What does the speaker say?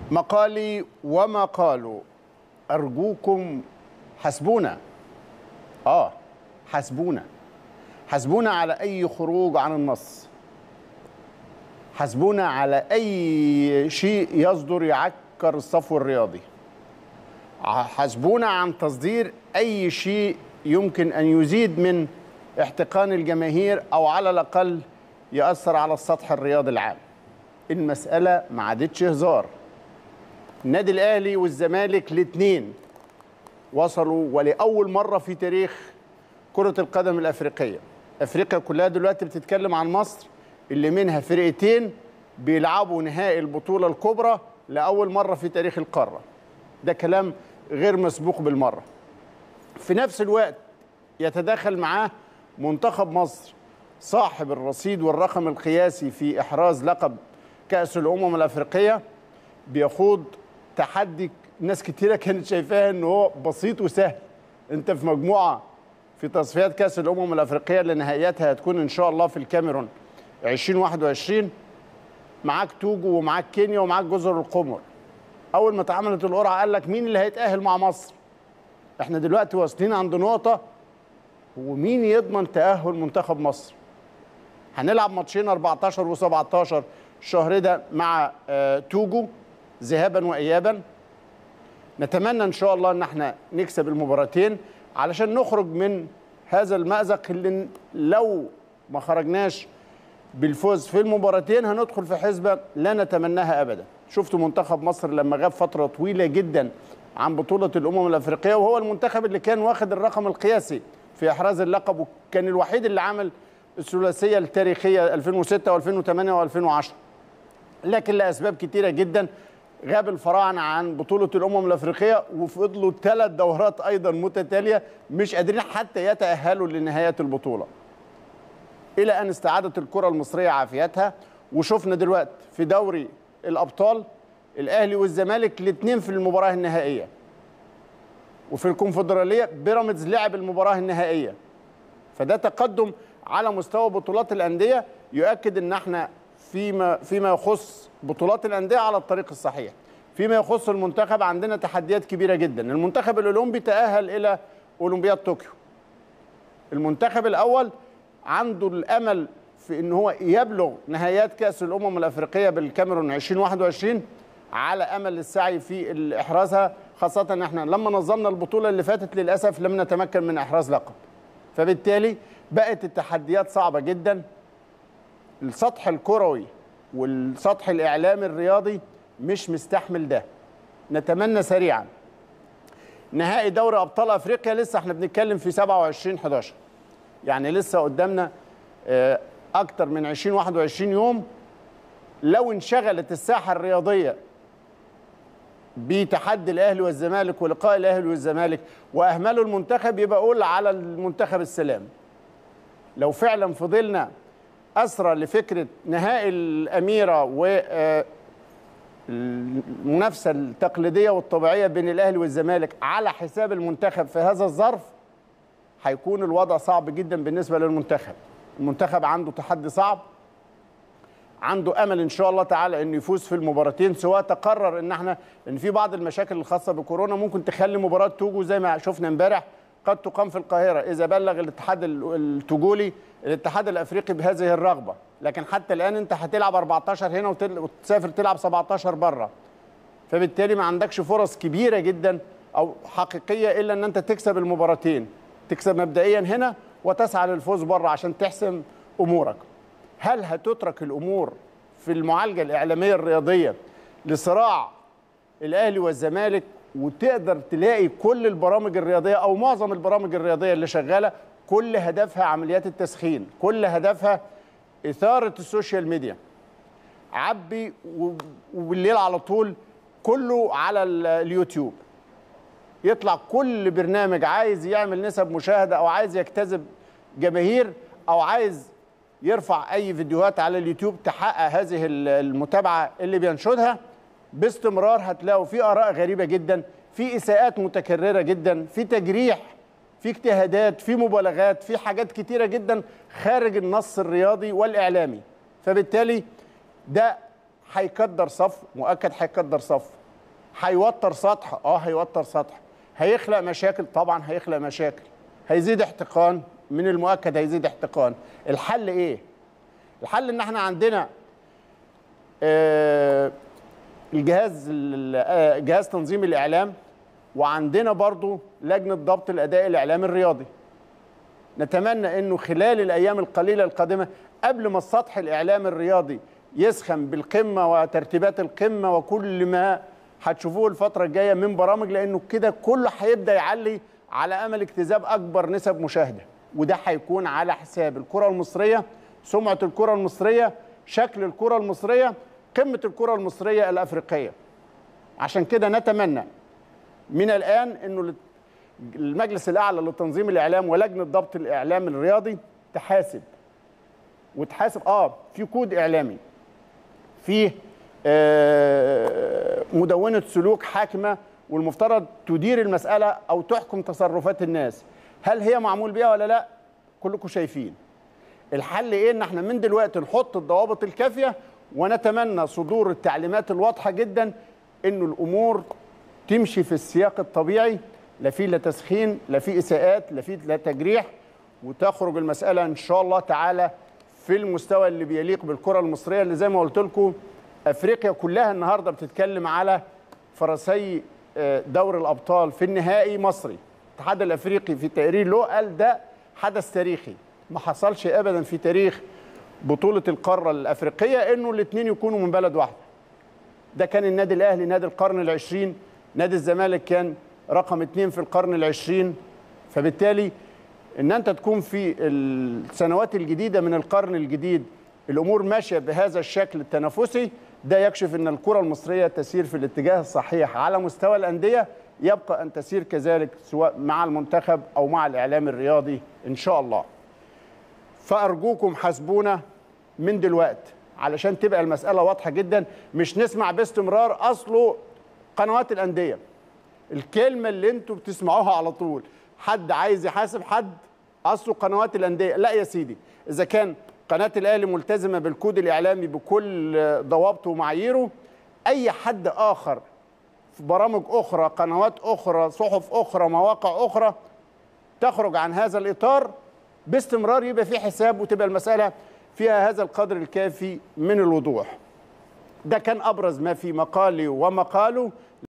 مقالي وما قالوا أرجوكم حسبونا آه حسبونا حسبونا على أي خروج عن النص حسبونا على أي شيء يصدر يعكر الصفو الرياضي حسبونا عن تصدير أي شيء يمكن أن يزيد من احتقان الجماهير أو على الأقل يأثر على السطح الرياضي العام المسألة ما عادتش هزار النادي الأهلي والزمالك الاثنين وصلوا ولأول مرة في تاريخ كرة القدم الأفريقية أفريقيا كلها دلوقتي بتتكلم عن مصر اللي منها فرقتين بيلعبوا نهائي البطولة الكبرى لأول مرة في تاريخ القارة ده كلام غير مسبوق بالمرة في نفس الوقت يتداخل معاه منتخب مصر صاحب الرصيد والرقم القياسي في إحراز لقب كأس الأمم الأفريقية بيخوض تحدي ناس كتيرة كانت شايفاها إن هو بسيط وسهل أنت في مجموعة في تصفيات كأس الأمم الأفريقية اللي نهائياتها هتكون إن شاء الله في الكاميرون 2021 معاك توجو ومعاك كينيا ومعاك جزر القمر أول ما اتعملت القرعة قال لك مين اللي هيتأهل مع مصر احنا دلوقتي واصلين عند نقطة ومين يضمن تأهل منتخب مصر هنلعب ماتشين 14 و17 الشهر ده مع آه توجو ذهابا وإيابا نتمنى إن شاء الله إن احنا نكسب المباراتين علشان نخرج من هذا المأزق اللي لو ما خرجناش بالفوز في المباراتين هندخل في حسبة لا نتمناها أبدا شفتوا منتخب مصر لما غاب فترة طويلة جدا عن بطولة الأمم الأفريقية وهو المنتخب اللي كان واخد الرقم القياسي في إحراز اللقب وكان الوحيد اللي عمل الثلاثية التاريخية 2006 و2008 و2010 لكن لأسباب كتيرة جدا غاب الفراعنة عن بطولة الأمم الأفريقية وفضلوا ثلاث دورات أيضا متتالية مش قادرين حتى يتأهلوا لنهاية البطولة إلى أن استعادت الكرة المصرية عافيتها وشفنا دلوقتي في دوري الأبطال الأهلي والزمالك الاثنين في المباراة النهائية وفي الكونفدرالية بيراميدز لعب المباراة النهائية فده تقدم على مستوى بطولات الأندية يؤكد أن احنا فيما فيما يخص بطولات الأندية على الطريق الصحيح فيما يخص المنتخب عندنا تحديات كبيرة جدا المنتخب الأولمبي تأهل إلى أولمبياد طوكيو المنتخب الأول عنده الأمل في أن هو يبلغ نهايات كأس الأمم الأفريقية بالكاميرون 2021 على أمل السعي في إحرازها خاصة أن احنا لما نظمنا البطولة اللي فاتت للأسف لم نتمكن من إحراز لقب فبالتالي بقت التحديات صعبة جدا السطح الكروي والسطح الإعلامي الرياضي مش مستحمل ده نتمنى سريعا نهائي دوري أبطال أفريقيا لسه احنا بنتكلم في 27 11 يعني لسه قدامنا أكتر من 20 21 يوم لو انشغلت الساحة الرياضية بتحدي الأهلي والزمالك ولقاء الأهلي والزمالك وأهملوا المنتخب يبقى قول على المنتخب السلام لو فعلا فضلنا أسرى لفكرة نهائي الأميرة و المنافسة التقليدية والطبيعية بين الأهلي والزمالك على حساب المنتخب في هذا الظرف هيكون الوضع صعب جدا بالنسبة للمنتخب المنتخب عنده تحدي صعب عنده امل ان شاء الله تعالى انه يفوز في المباراتين سواء تقرر ان احنا ان في بعض المشاكل الخاصه بكورونا ممكن تخلي مباراه توجو زي ما شفنا امبارح قد تقام في القاهره اذا بلغ الاتحاد التوجولي الاتحاد الافريقي بهذه الرغبه لكن حتى الان انت هتلعب 14 هنا وتسافر تلعب 17 بره فبالتالي ما عندكش فرص كبيره جدا او حقيقيه الا ان انت تكسب المباراتين تكسب مبدئيا هنا وتسعى للفوز بره عشان تحسم امورك هل هتترك الامور في المعالجه الاعلاميه الرياضيه لصراع الاهلي والزمالك وتقدر تلاقي كل البرامج الرياضيه او معظم البرامج الرياضيه اللي شغاله كل هدفها عمليات التسخين كل هدفها اثاره السوشيال ميديا عبي وبالليل على طول كله على اليوتيوب يطلع كل برنامج عايز يعمل نسب مشاهده او عايز يجتذب جماهير او عايز يرفع اي فيديوهات على اليوتيوب تحقق هذه المتابعه اللي بينشدها باستمرار هتلاقوا في اراء غريبه جدا في اساءات متكرره جدا في تجريح في اجتهادات في مبالغات في حاجات كتيره جدا خارج النص الرياضي والاعلامي فبالتالي ده هيكدر صف مؤكد هيكدر صف هيوتر سطح اه هيوتر سطح هيخلق مشاكل طبعا هيخلق مشاكل هيزيد احتقان من المؤكد هيزيد احتقان الحل ايه الحل ان احنا عندنا آه الجهاز ال- آه، جهاز تنظيم الاعلام وعندنا برضو لجنه ضبط الاداء الاعلامي الرياضي نتمنى انه خلال الايام القليله القادمه قبل ما السطح الاعلامي الرياضي يسخن بالقمه وترتيبات القمه وكل ما هتشوفوه الفتره الجايه من برامج لانه كده كله هيبدا يعلي على امل اجتذاب اكبر نسب مشاهده وده هيكون على حساب الكره المصريه سمعه الكره المصريه شكل الكره المصريه قمه الكره المصريه الافريقيه عشان كده نتمنى من الان انه المجلس الاعلى لتنظيم الاعلام ولجنه ضبط الاعلام الرياضي تحاسب وتحاسب اه في كود اعلامي في آه، مدونه سلوك حاكمه والمفترض تدير المساله او تحكم تصرفات الناس هل هي معمول بيها ولا لا كلكم شايفين الحل ايه ان احنا من دلوقتي نحط الضوابط الكافيه ونتمنى صدور التعليمات الواضحه جدا انه الامور تمشي في السياق الطبيعي لا في لا تسخين لا في اساءات لا في لا تجريح وتخرج المساله ان شاء الله تعالى في المستوى اللي بيليق بالكره المصريه اللي زي ما قلت لكم افريقيا كلها النهارده بتتكلم على فرسي آه، دور الابطال في النهائي مصري الاتحاد الافريقي في تقرير له قال ده حدث تاريخي ما حصلش ابدا في تاريخ بطوله القاره الافريقيه انه الاثنين يكونوا من بلد واحده ده كان النادي الاهلي نادي القرن العشرين نادي الزمالك كان رقم اثنين في القرن العشرين فبالتالي ان انت تكون في السنوات الجديده من القرن الجديد الامور ماشيه بهذا الشكل التنافسي ده يكشف ان الكره المصريه تسير في الاتجاه الصحيح على مستوى الانديه يبقى ان تسير كذلك سواء مع المنتخب او مع الاعلام الرياضي ان شاء الله فارجوكم حاسبونا من دلوقتي علشان تبقى المساله واضحه جدا مش نسمع باستمرار اصله قنوات الانديه الكلمه اللي انتوا بتسمعوها على طول حد عايز يحاسب حد اصله قنوات الانديه لا يا سيدي اذا كان قناه الاهلي ملتزمه بالكود الاعلامي بكل ضوابطه ومعاييره اي حد اخر في برامج اخرى قنوات اخرى صحف اخرى مواقع اخرى تخرج عن هذا الاطار باستمرار يبقى في حساب وتبقى المساله فيها هذا القدر الكافي من الوضوح ده كان ابرز ما في مقالي ومقاله